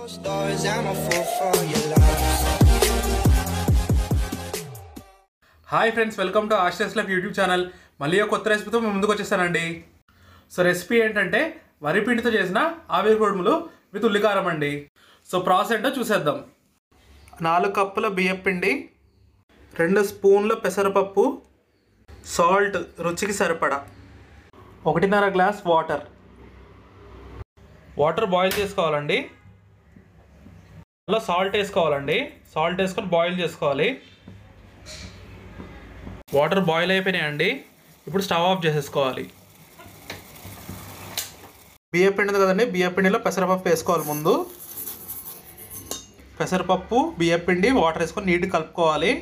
Stars, I'm a fool for your love. Hi friends welcome to asters life YouTube channel మళ్ళీ ఒక కొత్త రెసిపీతో మేము ముందుకు వచ్చేసానండి సో రెసిపీ ఏంటంటే వరి పిండితో చేసిన ఆవిరి కుడుములు విత్ ఉల్లికారం అండి సో ప్రాసెస్ ఏంటో చూసేద్దాం నాలుగు కప్పుల బియ్యం పిండి రెండు స్పూన్ల పెసరపప్పు సాల్ట్ రుచికి సరిపడా ఒకటిన్నర గ్లాస్ వాటర్ వాటర్ బాయిల్ చేసుకోవాలండి అందులో సాల్ట్ వేసుకోవాలండి సాల్ట్ వేసుకొని బాయిల్ చేసుకోవాలి వాటర్ బాయిల్ అయిపోయినాయండి ఇప్పుడు స్టవ్ ఆఫ్ చేసేసుకోవాలి బియ్య పిండి ఉంది కదండి బియ్య పిండిలో పెసరపప్పు వేసుకోవాలి ముందు పెసరపప్పు బియ్య పిండి వాటర్ వేసుకొని నీట్గా కలుపుకోవాలి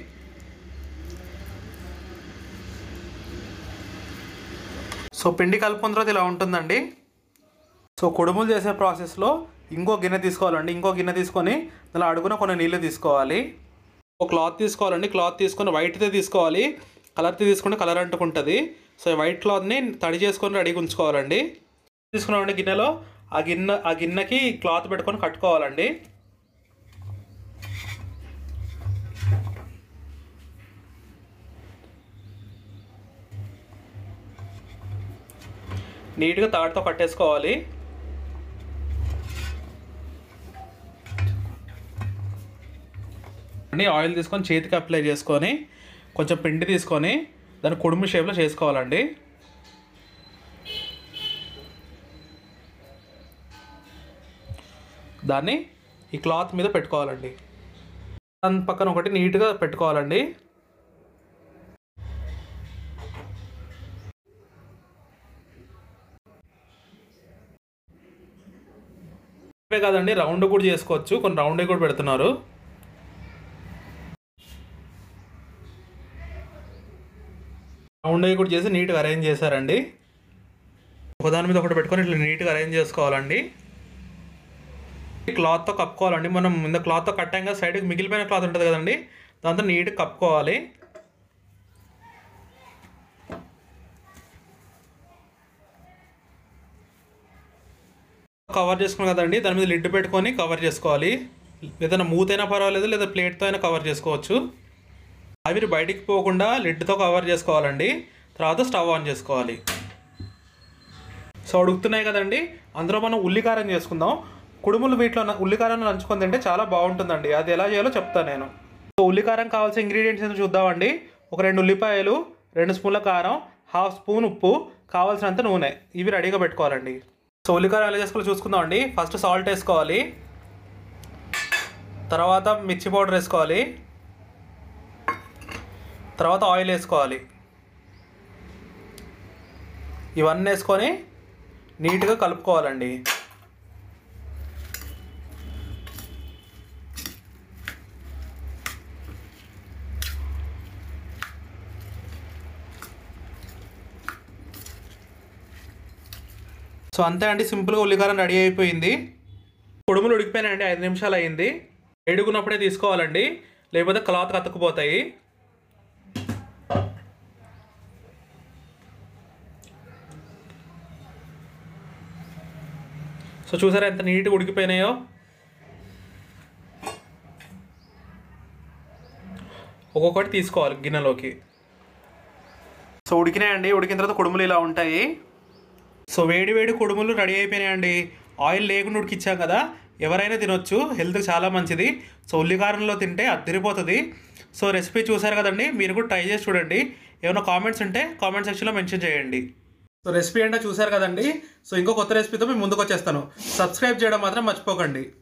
సో పిండి కలుపుకున్న తర్వాత ఇలా ఉంటుందండి సో కుడుములు చేసే ప్రాసెస్లో ఇంకో గిన్నె తీసుకోవాలండి ఇంకో గిన్నె తీసుకొని దానిలో అడుగున కొన్ని నీళ్ళు తీసుకోవాలి ఒక క్లాత్ తీసుకోవాలండి క్లాత్ తీసుకొని వైట్దే తీసుకోవాలి కలర్ది తీసుకుంటే కలర్ అంటుకుంటుంది సో ఈ వైట్ క్లాత్ని తడి చేసుకొని రెడీగా ఉంచుకోవాలండి తీసుకున్నామండి గిన్నెలో ఆ గిన్నె ఆ గిన్నెకి క్లాత్ పెట్టుకొని కట్టుకోవాలండి నీట్గా తాడుతో కట్టేసుకోవాలి అండి ఆయిల్ తీసుకొని చేతికి అప్లై చేసుకొని కొంచెం పిండి తీసుకొని దాన్ని కుడుము షేప్లో చేసుకోవాలండి దాన్ని ఈ క్లాత్ మీద పెట్టుకోవాలండి దాని పక్కన ఒకటి నీట్గా పెట్టుకోవాలండి ఇవే కాదండి రౌండ్ కూడా చేసుకోవచ్చు కొన్ని రౌండ్ కూడా పెడుతున్నారు రౌండ్ అవి కూడా చేసి నీట్గా అరేంజ్ చేశారండి ఒకదాని మీద ఒకటి పెట్టుకొని ఇట్లా నీట్గా అరేంజ్ చేసుకోవాలండి క్లాత్తో కప్పుకోవాలండి మనం ముందు క్లాత్తో కట్టాం కదా సైడ్కి మిగిలిపోయిన క్లాత్ ఉంటుంది కదండి దాంతో నీట్గా కప్పుకోవాలి కవర్ చేసుకున్నాం కదండి దాని మీద లిడ్ పెట్టుకొని కవర్ చేసుకోవాలి ఏదైనా మూతైనా పర్వాలేదు లేదా ప్లేట్తో అయినా కవర్ చేసుకోవచ్చు ఆవిరి బయటికి పోకుండా లిడ్తో కవర్ చేసుకోవాలండి తర్వాత స్టవ్ ఆన్ చేసుకోవాలి సో ఉడుకుతున్నాయి కదండి అందులో మనం ఉల్లికారం చేసుకుందాం కుడుములు వీటిలో న- ఉల్లికారం నంచుకొని తింటే చాలా బాగుంటుందండి అది ఎలా చేయాలో చెప్తాను నేను సో ఉల్లికారం కావాల్సిన ఇంగ్రీడియంట్స్ ఏంటో చూద్దామండి ఒక రెండు ఉల్లిపాయలు రెండు స్పూన్ల కారం హాఫ్ స్పూన్ ఉప్పు కావాల్సినంత నూనె ఇవి రెడీగా పెట్టుకోవాలండి సో ఉల్లికారం ఎలా చేసుకోవాలో చూసుకుందామండి ఫస్ట్ సాల్ట్ వేసుకోవాలి తర్వాత మిర్చి పౌడర్ వేసుకోవాలి తర్వాత ఆయిల్ వేసుకోవాలి ఇవన్నీ వేసుకొని నీట్గా కలుపుకోవాలండి సో అంతే అండి సింపుల్గా ఉల్లికారం రెడీ అయిపోయింది కుడుములు ఉడికిపోయినాయండి ఐదు నిమిషాలు అయింది ఎడుగున్నప్పుడే తీసుకోవాలండి లేకపోతే క్లాత్ కతుక్కుపోతాయి సో చూసారా ఎంత నీట్గా ఉడికిపోయినాయో ఒక్కొక్కటి తీసుకోవాలి గిన్నెలోకి సో ఉడికినాయండి ఉడికిన తర్వాత కుడుములు ఇలా ఉంటాయి సో వేడి వేడి కుడుములు రెడీ అయిపోయినాయండి ఆయిల్ లేకుండా ఉడికిచ్చాం కదా ఎవరైనా తినొచ్చు హెల్త్ చాలా మంచిది సో ఉల్లికారంలో తింటే అద్దరిపోతుంది సో రెసిపీ చూసారు కదండి మీరు కూడా ట్రై చేసి చూడండి ఏమైనా కామెంట్స్ ఉంటే కామెంట్ సెక్షన్లో మెన్షన్ చేయండి సో రెసిపీ ఏంటో చూసారు కదండి సో ఇంకో కొత్త రెసిపీతో మేము ముందుకు వచ్చేస్తాను సబ్స్క్రైబ్ చేయడం మాత్రం మర్చిపోకండి